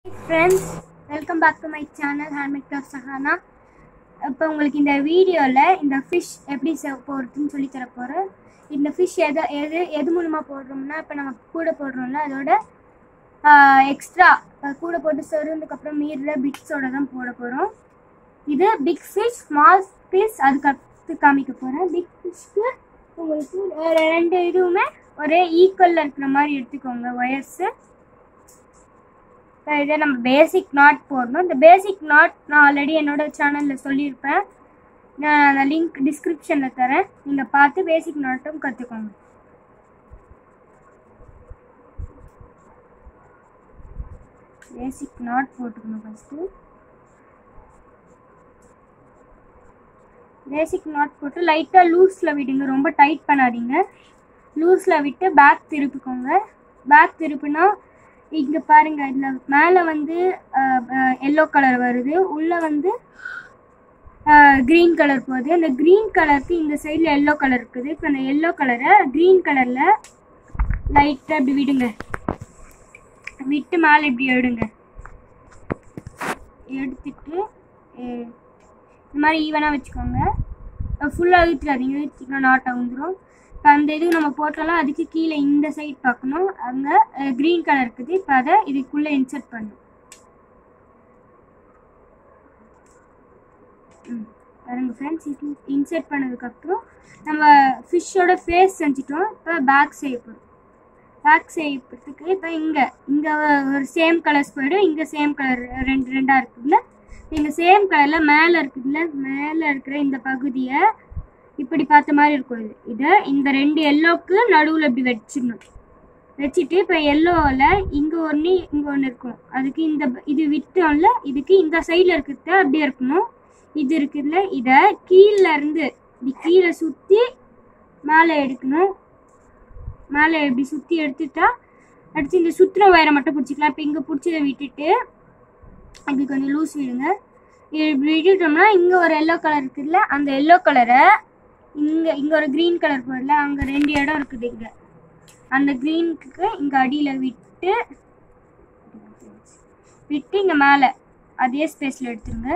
friends welcome back to my channel handmade craft Sahana இப்போ உங்களுக்கு இந்த வீடியோவில் இந்த ஃபிஷ் எப்படி செ- போடுறதுன்னு சொல்லி தர போகிறேன் இந்த ஃபிஷ் எதை எது எது மூலமாக போடுறோம்னா இப்போ நம்ம கூட போடுறோம்ல அதோட எக்ஸ்ட்ரா கூட போட்டு சொருந்ததுக்கப்புறம் மீறுற பிட்ஸோட தான் போட போகிறோம் இது பிக் ஃபிஷ் ஸ்மால் ஃபிஷ் அதுக்கடுத்து காமிக்க போகிறேன் பிக் ஃபிஷ்க்கு உங்களுக்கு ஒரு ரெண்டு இதுவுமே ஒரே ஈக்குவலில் இருக்கிற மாதிரி எடுத்துக்கோங்க ஒயர்ஸு இப்போ இதை நம்ம பேசிக் நாட் போடணும் இந்த பேசிக் நாட் நான் ஆல்ரெடி என்னோட சேனலில் சொல்லியிருப்பேன் நான் அந்த லிங்க் டிஸ்கிரிப்ஷனில் தரேன் நீங்கள் பார்த்து பேசிக் நாட்டும் கற்றுக்கோங்க பேசிக் நாட் போட்டுக்கணும் ஃபஸ்ட்டு பேசிக் நாட் போட்டு லைட்டாக லூஸில் விடுங்க ரொம்ப டைட் பண்ணாதீங்க லூஸில் விட்டு பேக் திருப்பிக்கோங்க பேக் திருப்பினா இங்கே பாருங்க இதில் மேலே வந்து எல்லோ கலர் வருது உள்ளே வந்து க்ரீன் கலர் போகுது அந்த க்ரீன் கலருக்கு இந்த சைடில் எல்லோ கலர் இருக்குது இப்போ அந்த எல்லோ கலரை க்ரீன் கலரில் லைட்டாக இப்படி விடுங்க விட்டு மேலே இப்படி எடுங்க எடுத்துட்டு அஹ், இந்த மாதிரி ஈவனாக வச்சுக்கோங்க ஃபுல்லாக இழுத்துறாதீங்க இழுத்திங்கன்னா நாட் வந்துடும் இப்போ அந்த இது நம்ம போட்டோம்னா அதுக்கு கீழே இந்த சைட் பார்க்கணும் அங்கே க்ரீன் கலர் இருக்குது இப்போ அதை இதுக்குள்ளே இன்சர்ட் பண்ணும் ம் பாருங்க ஃப்ரெண்ட்ஸ் இது இன்சர்ட் பண்ணதுக்கப்புறம் நம்ம ஃபிஷ்ஷோட ஃபேஸ் செஞ்சிட்டோம் இப்போ பேக் செய்யப்படும் பேக் செய்யறதுக்கு இப்போ இங்கே இங்கே ஒரு சேம் கலர்ஸ் போயிடும் இங்கே சேம் கலர் ரெண்டு ரெண்டாக இருக்குதுல்ல இந்த சேம் கலரில் மேலே இருக்குதுல்ல மேலே இருக்கிற இந்த பகுதியை இப்படி பார்த்த மாதிரி இருக்கும் இது இதை இந்த ரெண்டு எல்லோக்கு நடுவில் இப்படி வச்சிடணும் வச்சுட்டு இப்போ எல்லோவில் இங்கே ஒன்று இங்கே ஒன்று இருக்கும் அதுக்கு இந்த இது விட்டோம்ல இதுக்கு இந்த சைடில் இருக்கிறது அப்படியே இருக்கணும் இது இருக்குதுல்ல இதை கீழே இருந்து இப்படி கீழே சுற்றி மேலே எடுக்கணும் மேலே இப்படி சுற்றி எடுத்துட்டா அடுத்து இந்த சுற்றுற வயரை மட்டும் பிடிச்சிக்கலாம் இப்போ இங்கே பிடிச்சதை விட்டுட்டு இப்படி கொஞ்சம் லூஸ் விடுங்க இது இப்படி விட்டுட்டோம்னா இங்கே ஒரு எல்லோ கலர் இருக்குதுல்ல அந்த எல்லோ கலரை இங்கே இங்கே ஒரு க்ரீன் கலர் போடல அங்கே ரெண்டு இடம் இருக்குது இங்கே அந்த க்ரீனுக்கு இங்கே அடியில் விட்டு விட்டு இங்கே மேலே அதே ஸ்பேஸில் எடுத்துருங்க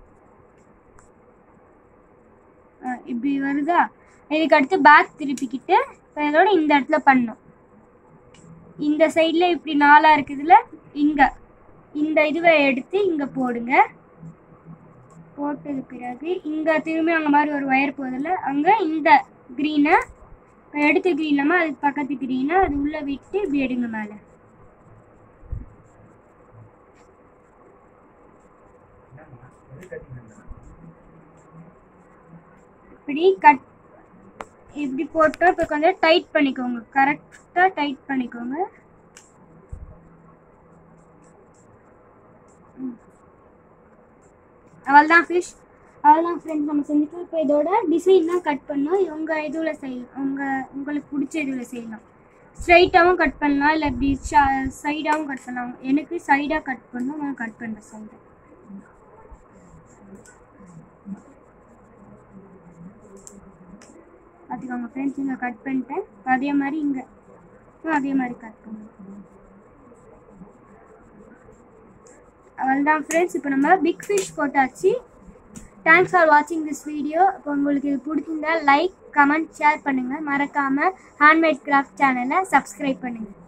ஆ, இப்படி வருதா இதுக்கு அடுத்து பேக் திருப்பிக்கிட்டு இப்போ இதோட இந்த இடத்துல பண்ணணும் இந்த சைடில் இப்படி நாலாக இருக்குதுல்ல இங்கே இந்த இதுவை எடுத்து இங்கே போடுங்க போட்டது பிறகு இங்கே திரும்பி அங்கே மாதிரி ஒரு ஒயர் போகுதுல்ல அங்கே இந்த க்ரீனை எடுத்த க்ரீன் இல்லாமல் அதுக்கு பக்கத்து க்ரீனை அது உள்ளே விட்டு இப்படி எடுங்க மேலே இப்படி கட் இப்படி போட்டு இப்போ கொஞ்சம் டைட் பண்ணிக்கோங்க கரெக்டாக டைட் பண்ணிக்கோங்க அவள்தான் ஃபிஷ் அவள்தான் ஃப்ரெண்ட்ஸ் நம்ம செஞ்சுட்டு இப்போ இதோட டிசைன் தான் கட் பண்ணோம் உங்கள் இதுவில் செய்யலாம் உங்கள் உங்களுக்கு பிடிச்ச இதுவில் செய்யலாம் ஸ்ட்ரைட்டாகவும் கட் பண்ணலாம் இல்லை இப்படி சைடாகவும் கட் பண்ணலாம் எனக்கு சைடாக கட் பண்ணணும் நான் கட் பண்ணுறேன் சைடாக பார்த்துக்கோங்க ஃப்ரெண்ட்ஸ் இங்கே கட் பண்ணிட்டேன் அதே மாதிரி இங்கே அதே மாதிரி கட் பண்ணுங்க அவ்வளோதான் ஃப்ரெண்ட்ஸ் இப்போ நம்ம பிக் ஃபிஷ் போட்டாச்சு தேங்க்ஸ் ஃபார் வாட்சிங் திஸ் வீடியோ இப்போ உங்களுக்கு இது பிடிச்சிருந்தா லைக் கமெண்ட் ஷேர் பண்ணுங்கள் மறக்காமல் ஹேண்ட்மேட் கிராஃப்ட் சேனலை சப்ஸ்கிரைப் பண்ணுங்கள்